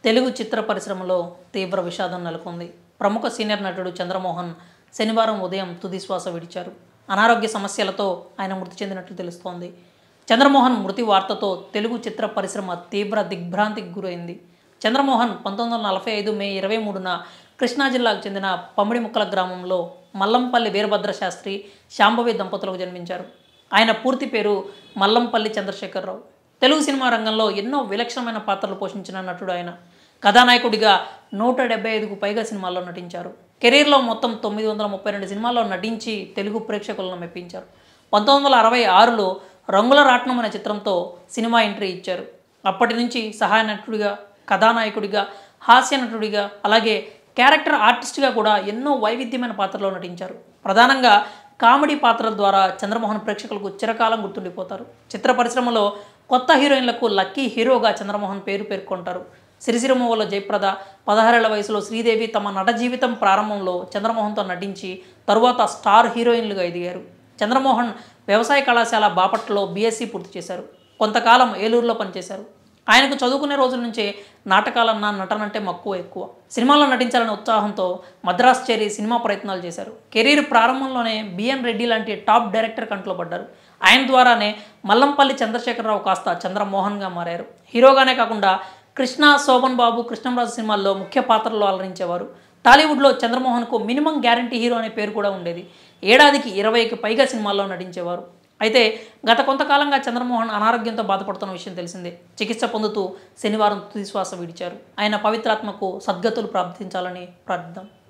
తెలుగు చిత్ర పరిశ్రమలో తీవ్ర విషాదం నెలకొంది ప్రముఖ సీనియర్ నటుడు చంద్రమోహన్ శనివారం ఉదయం తుది శ్వాస విడిచారు అనారోగ్య సమస్యలతో ఆయన మృతి చెందినట్లు తెలుస్తోంది చంద్రమోహన్ మృతి వార్తతో తెలుగు చిత్ర పరిశ్రమ తీవ్ర దిగ్భ్రాంతికి గురైంది చంద్రమోహన్ పంతొమ్మిది వందల నలభై ఐదు మే ఇరవై మూడున కృష్ణా జిల్లాకు చెందిన పమ్మిడిముక్కల గ్రామంలో మల్లంపల్లి వీరభద్ర శాస్త్రి శాంభవి దంపతులకు జన్మించారు ఆయన పూర్తి పేరు మల్లంపల్లి చంద్రశేఖరరావు తెలుగు సినిమా రంగంలో ఎన్నో విలక్షణమైన పాత్రలు పోషించిన నటుడు ఆయన కథానాయకుడిగా నూట డెబ్బై ఐదుకు పైగా సినిమాల్లో నటించారు కెరీర్లో మొత్తం తొమ్మిది వందల ముప్పై రెండు సినిమాల్లో నటించి తెలుగు ప్రేక్షకులను మెప్పించారు పంతొమ్మిది వందల అరవై ఆరులో రంగుల రాట్నం అనే చిత్రంతో సినిమా ఎంట్రీ ఇచ్చారు అప్పటి నుంచి సహాయ నటుడిగా కథానాయకుడిగా హాస్య నటుడిగా అలాగే క్యారెక్టర్ ఆర్టిస్ట్గా కూడా ఎన్నో వైవిధ్యమైన పాత్రలో నటించారు ప్రధానంగా కామెడీ పాత్రల ద్వారా చంద్రమోహన్ ప్రేక్షకులకు చిరకాలం గుర్తుండిపోతారు చిత్ర పరిశ్రమలో కొత్త హీరోయిన్లకు లక్కీ హీరోగా చంద్రమోహన్ పేరు పేర్కొంటారు సిరిసిరిమూవలో జయప్రద పదహారేళ్ల వయసులో శ్రీదేవి తమ నట జీవితం ప్రారంభంలో చంద్రమోహన్తో నటించి తరువాత స్టార్ హీరోయిన్లుగా ఎదిగారు చంద్రమోహన్ వ్యవసాయ కళాశాల బాపట్లలో బీఎస్సీ పూర్తి చేశారు కొంతకాలం ఏలూరులో పనిచేశారు ఆయనకు చదువుకునే రోజుల నుంచే నాటకాలన్నా నటనంటే మక్కువ ఎక్కువ సినిమాల్లో నటించాలనే ఉత్సాహంతో మద్రాస్ చేరి సినిమా ప్రయత్నాలు చేశారు కెరీర్ ప్రారంభంలోనే బిఎన్ రెడ్డి లాంటి టాప్ డైరెక్టర్ కంట్లో పడ్డారు ఆయన ద్వారానే మల్లంపల్లి చంద్రశేఖరరావు కాస్త చంద్రమోహన్గా మారారు హీరోగానే కాకుండా కృష్ణ శోభన్ బాబు కృష్ణంరాజు సినిమాల్లో ముఖ్య పాత్రల్లో అలరించేవారు టాలీవుడ్లో చంద్రమోహన్కు మినిమం గ్యారంటీ హీరో అనే పేరు కూడా ఉండేది ఏడాదికి ఇరవైకి పైగా సినిమాల్లో నటించేవారు అయితే గత కొంతకాలంగా చంద్రమోహన్ అనారోగ్యంతో బాధపడుతున్న విషయం తెలిసిందే చికిత్స పొందుతూ శనివారం తుది శ్వాస విడిచారు ఆయన పవిత్రాత్మకు సద్గతులు ప్రార్థించాలని ప్రార్థిద్దాం